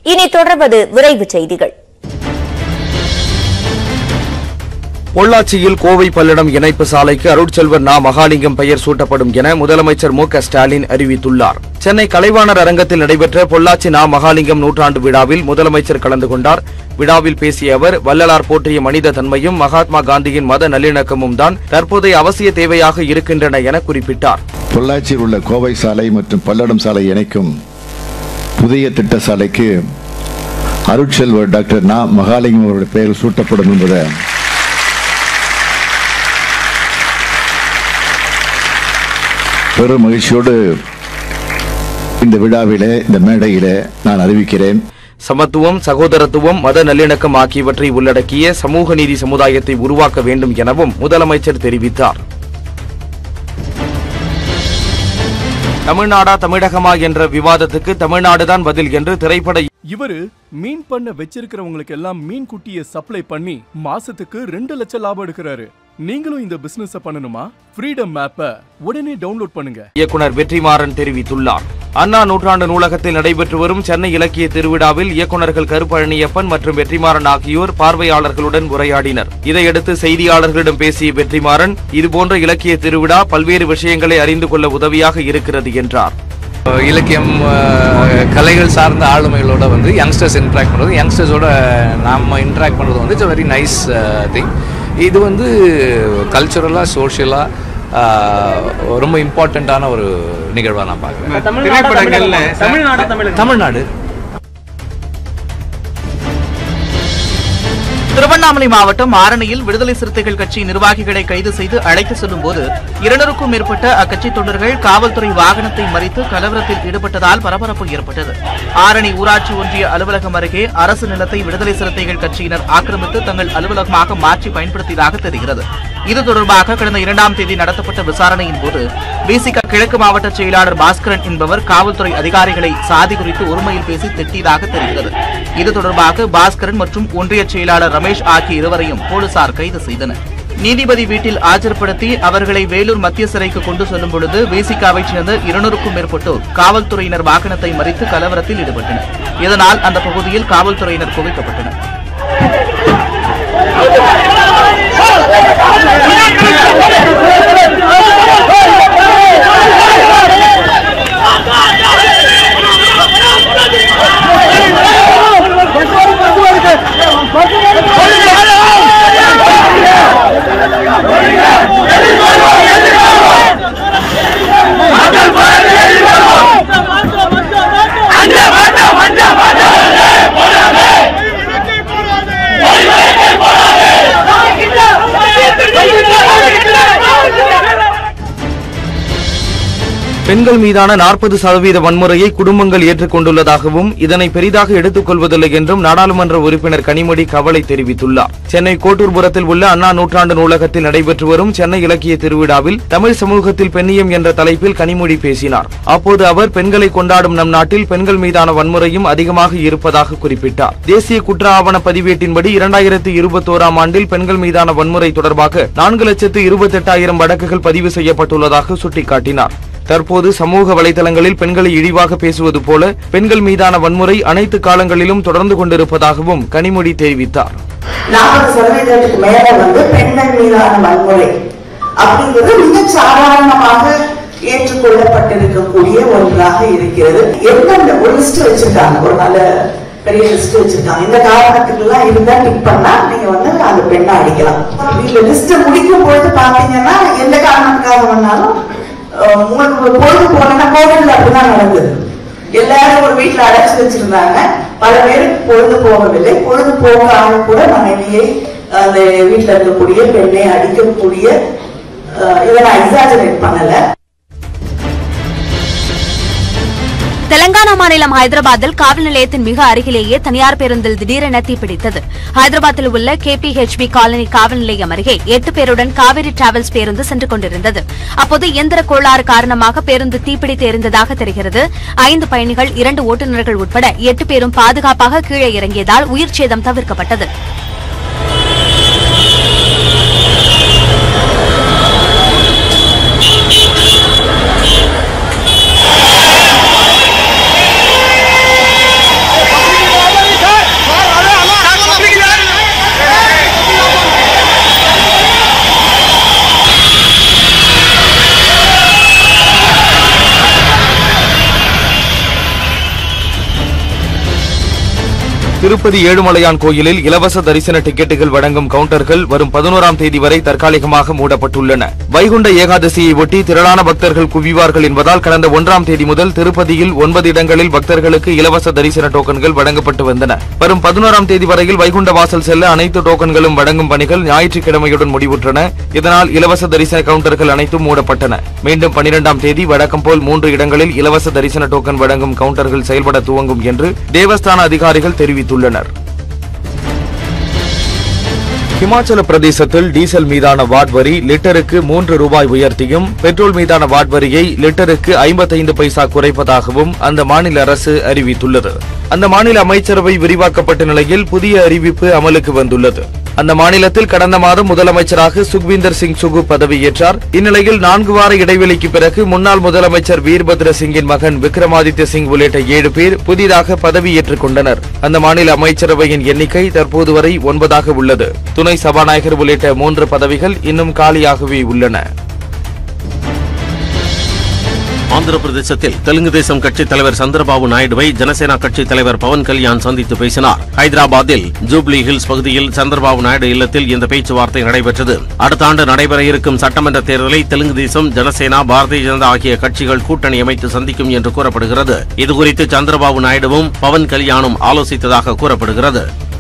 இனி தொடர்வது விரைவு செய்திகள் பொள்ளாச்சியில் கோவை பல்லடம் இணைப்பு சாலைக்கு அருட்செல்வர் நா மகாலிங்கம் பெயர் சூட்டப்படும் என முதலமைச்சர் மு க ஸ்டாலின் அறிவித்துள்ளார் சென்னை கலைவாணர் அரங்கத்தில் நடைபெற்ற பொள்ளாச்சி நா மகாலிங்கம் நூற்றாண்டு விழாவில் முதலமைச்சர் கலந்து கொண்டார் விழாவில் பேசிய அவர் வள்ளலார் போற்றிய மனித தன்மையும் மகாத்மா காந்தியின் மத நல்லிணக்கமும் தான் தற்போதைய அவசிய தேவையாக இருக்கின்றன என குறிப்பிட்டார் பொள்ளாச்சியில் உள்ள கோவை சாலை மற்றும் பல்லடம் சாலை இணைக்கும் புதிய திட்ட சாலைக்கு அருட்செல்வர் டாக்டர் நா மகாலிங்கம் அவருடைய பெயர் சூட்டப்படும் என்பதை பெரும் மகிழ்ச்சியோடு இந்த விழாவிலே இந்த மேடையிலே நான் அறிவிக்கிறேன் சமத்துவம் சகோதரத்துவம் மத நல்லிணக்கம் ஆகியவற்றை உள்ளடக்கிய சமூக நீதி சமுதாயத்தை உருவாக்க வேண்டும் எனவும் முதலமைச்சர் தெரிவித்தார் தமிழ்நாடா தமிழகமா என்ற விவாதத்துக்கு தமிழ்நாடுதான் பதில் என்று திரைப்பட இவரு மீன் பண்ண வச்சிருக்கிறவங்களுக்கு எல்லாம் மீன் குட்டியை சப்ளை பண்ணி மாசத்துக்கு ரெண்டு லட்சம் லாபம் எடுக்கிறாரு நீங்களும் இந்த பிசினஸ் பண்ணணுமா ஃப்ரீடம் ஆப்ப உடனே டவுன்லோட் பண்ணுங்க இயக்குனர் வெற்றிமாறன் தெரிவித்துள்ளார் அண்ணா நூற்றாண்டு நூலகத்தில் நடைபெற்று வரும் சென்னை இலக்கிய திருவிழாவில் இயக்குனர்கள் கருப்பழனியப்பன் மற்றும் வெற்றிமாறன் ஆகியோர் பார்வையாளர்களுடன் உரையாடினர் இதையடுத்து செய்தியாளர்களிடம் பேசிய வெற்றிமாறன் இதுபோன்ற இலக்கிய திருவிழா பல்வேறு விஷயங்களை அறிந்து கொள்ள உதவியாக இருக்கிறது என்றார் இலக்கியம் அஹ், கலைகள் சார்ந்த ஆளுமைகளோட வந்து யங்ஸ்டர்ஸ் இன்ட்ராக்ட் பண்ணுறது யங்ஸ்டர்ஸோட நாம் இன்ட்ராக்ட் பண்ணுறது வந்து இட்ஸ் வெரி நைஸ் திங் இது வந்து கல்ச்சுரலாக சோஷியலாக ரொம்ப இம்பார்ட்டண்ட்டான ஒரு நிகழ்வாக நான் பார்க்குறேன் திரைப்படங்கள்ல தமிழ்நாடு தமிழ் தமிழ்நாடு திருவண்ணாமலை மாவட்டம் ஆரணியில் விடுதலை சிறுத்தைகள் கட்சி நிர்வாகிகளை கைது செய்து அழைத்து செல்லும் போது இருநூறுக்கும் மேற்பட்ட அக்கட்சி தொண்டர்கள் காவல்துறை வாகனத்தை மறித்து கலவரத்தில் ஈடுபட்டதால் பரபரப்பு ஏற்பட்டது ஆரணி ஊராட்சி ஒன்றிய அலுவலகம் அருகே அரசு நிலத்தை விடுதலை சிறுத்தைகள் கட்சியினர் ஆக்கிரமித்து தங்கள் அலுவலகமாக மாற்றி பயன்படுத்தியதாக தெரிகிறது இது தொடர்பாக கடந்த இரண்டாம் தேதி நடத்தப்பட்ட விசாரணையின் போது பிசிக கிழக்கு மாவட்ட செயலாளர் பாஸ்கரன் என்பவர் காவல்துறை அதிகாரிகளை சாதி குறித்து ஒருமையில் பேசி திட்டியதாக தெரிகிறது இது தொடர்பாக பாஸ்கரன் மற்றும் ஒன்றிய செயலாளர் ரமேஷ் ஆகிய இருவரையும் போலீசார் கைது செய்தனர் நீதிபதி வீட்டில் ஆஜர்படுத்தி அவர்களை வேலூர் மத்திய சிறைக்கு கொண்டு செல்லும் பொழுது விசிகாவைச் சேர்ந்த இருநூறுக்கும் மேற்பட்டோர் காவல்துறையினர் வாகனத்தை மறித்து கலவரத்தில் ஈடுபட்டனர் இதனால் அந்த பகுதியில் காவல்துறையினர் குவிக்கப்பட்டனர் பெண்கள் மீதான நாற்பது சதவீத வன்முறையை குடும்பங்கள் ஏற்றுக்கொண்டுள்ளதாகவும் இதனை பெரிதாக எடுத்துக் கொள்வதில்லை என்றும் நாடாளுமன்ற உறுப்பினர் கனிமொழி கவலை தெரிவித்துள்ளார் சென்னை கோட்டூர்புரத்தில் உள்ள அண்ணா நூற்றாண்டு நூலகத்தில் நடைபெற்று வரும் சென்னை இலக்கிய திருவிழாவில் தமிழ் சமூகத்தில் பெண்ணியம் என்ற தலைப்பில் கனிமொழி பேசினார் அப்போது அவர் பெண்களை கொண்டாடும் நம் நாட்டில் பெண்கள் மீதான வன்முறையும் அதிகமாக இருப்பதாக குறிப்பிட்டார் தேசிய குற்ற ஆவண பதிவேட்டின்படி இரண்டாயிரத்து இருபத்தோராம் ஆண்டில் பெண்கள் மீதான வன்முறை தொடர்பாக நான்கு லட்சத்து இருபத்தெட்டாயிரம் வழக்குகள் பதிவு செய்யப்பட்டுள்ளதாக சுட்டிக்காட்டினார் தற்போது சமூக வலைதளங்களில் பெண்களை இழிவாக பேசுவது போல பெண்கள் மீதான வன்முறை அனைத்து காலங்களிலும் தொடர்ந்து கொண்டிருப்பதாகவும் கனிமொழி தெரிவித்தார் நாற்பது சதவீதத்துக்கு மேல வந்து பெண்கள் மீதான வன்முறை அப்படிங்கிறது மிக சாதாரணமாக ஏற்றுக்கொள்ளப்பட்டிருக்கக்கூடிய ஒன்றாக இருக்கிறது எந்தெந்த ஒரு லிஸ்ட் வச்சிருக்காங்க ஒரு நல்ல பெரிய லிஸ்ட் வச்சிருக்காங்க இந்த காரணத்துக்கெல்லாம் இருந்தா டிக் பண்ணா நீங்க வந்து அந்த பெண்ணை அடிக்கலாம் இந்த லிஸ்ட் முடிக்கும் பொழுது பாத்தீங்கன்னா எந்த காரணத்துக்காக வேணாலும் அஹ், உங்களுக்கு ஒரு பொழுது போனா கோவில்ல அப்படிதான் நடந்தது எல்லாரும் ஒரு வீட்டுல அடைச்சு வச்சிருந்தாங்க பல பேருக்கு பொழுது போகவில்லை பொழுது போகாம கூட மனைவியை அந்த வீட்டுல இருக்கக்கூடிய பெண்ணை அடிக்கக்கூடிய அஹ், இதை நான் எக்ஸாஜரேட் பண்ணல தெலங்கானா மாநிலம் ஹைதராபாத்தில் காவல் நிலையத்தின் மிக அருகிலேயே தனியார் பேருந்தில் திடீரென தீப்பிடித்தது ஹைதராபாத்தில் உள்ள கேபிஹெச்பி காலனி காவல் நிலையம் அருகே எட்டு பேருடன் காவிரி டிராவல்ஸ் பேருந்து சென்று கொண்டிருந்தது அப்போது இயந்திர கோளாறு காரணமாக பேருந்து தீப்பிடித்து எரிந்ததாக தெரிகிறது ஐந்து பயணிகள் இரண்டு ஓட்டுநர்கள் உட்பட எட்டு பேரும் பாதுகாப்பாக கீழே இறங்கியதால் உயிர் சேதம் தவிர்க்கப்பட்டது திருப்பதி ஏழுமலையான் கோயிலில் இலவச தரிசன டிக்கெட்டுகள் வழங்கும் கவுண்டர்கள் வரும் பதினோராம் தேதி வரை தற்காலிகமாக மூடப்பட்டுள்ளன வைகுண்ட ஏகாதசியை ஒட்டி திரளான பக்தர்கள் குவிவார்கள் என்பதால் கடந்த ஒன்றாம் தேதி முதல் திருப்பதியில் ஒன்பது இடங்களில் பக்தர்களுக்கு இலவச தரிசன டோக்கன்கள் வழங்கப்பட்டு வந்தன வரும் பதினோராம் தேதி வரையில் வைகுண்ட வாசல் செல்ல அனைத்து டோக்கன்களும் வழங்கும் பணிகள் ஞாயிற்றுக்கிழமையுடன் முடிவுற்றன இதனால் இலவச தரிசன கவுண்டர்கள் அனைத்தும் மூடப்பட்டன மீண்டும் பனிரெண்டாம் தேதி வழக்கம் போல் மூன்று இடங்களில் இலவச தரிசன டோக்கன் வழங்கும் கவுண்டர்கள் செயல்பட துவங்கும் என்று தேவஸ்தான அதிகாரிகள் தெரிவித்துள்ளனர் ஹிமாச்சல பிரதேசத்தில் டீசல் மீதான வாட் வரி லிட்டருக்கு மூன்று ரூபாய் உயர்த்தியும் பெட்ரோல் மீதான வாட் வரியை லிட்டருக்கு ஐம்பத்தைந்து பைசா குறைப்பதாகவும் அந்த மாநில அரசு அறிவித்துள்ளது அந்த மாநில அமைச்சரவை விரிவாக்கப்பட்ட நிலையில் புதிய அறிவிப்பு அமலுக்கு வந்துள்ளது அந்த மாநிலத்தில் கடந்த மாதம் முதலமைச்சராக சுக்வீந்தர் சிங் சுகு பதவியேற்றார் இந்நிலையில் நான்கு வார இடைவெளிக்கு பிறகு முன்னாள் முதலமைச்சர் வீர்பத்ர சிங்கின் மகன் விக்ரமாதித்ய சிங் உள்ளிட்ட ஏழு பேர் புதிதாக பதவியேற்றுக் கொண்டனர் அந்த மாநில அமைச்சரவையின் எண்ணிக்கை தற்போது வரை ஒன்பதாக உள்ளது துணை சபாநாயகர் உள்ளிட்ட மூன்று பதவிகள் இன்னும் காலியாகவே உள்ளன ஆந்திர பிரதேசத்தில் தெலுங்கு தேசம் கட்சித் தலைவர் சந்திரபாபு நாயுடுவை ஜனசேனா கட்சித் தலைவர் பவன் கல்யாண் சந்தித்து பேசினார் ஹைதராபாத்தில் ஜூப்ளி ஹில்ஸ் பகுதியில் சந்திரபாபு நாயுடு இல்லத்தில் இந்த பேச்சுவார்த்தை நடைபெற்றது அடுத்த ஆண்டு நடைபெற இருக்கும் சட்டமன்ற தேர்தலை தெலுங்கு தேசம் ஜனசேனா பாரதிய ஜனதா ஆகிய கட்சிகள் கூட்டணி அமைத்து சந்திக்கும் என்று கூறப்படுகிறது இதுகுறித்து சந்திரபாபு நாயுடுவும் பவன் கல்யாணும் ஆலோசித்ததாக கூறப்படுகிறது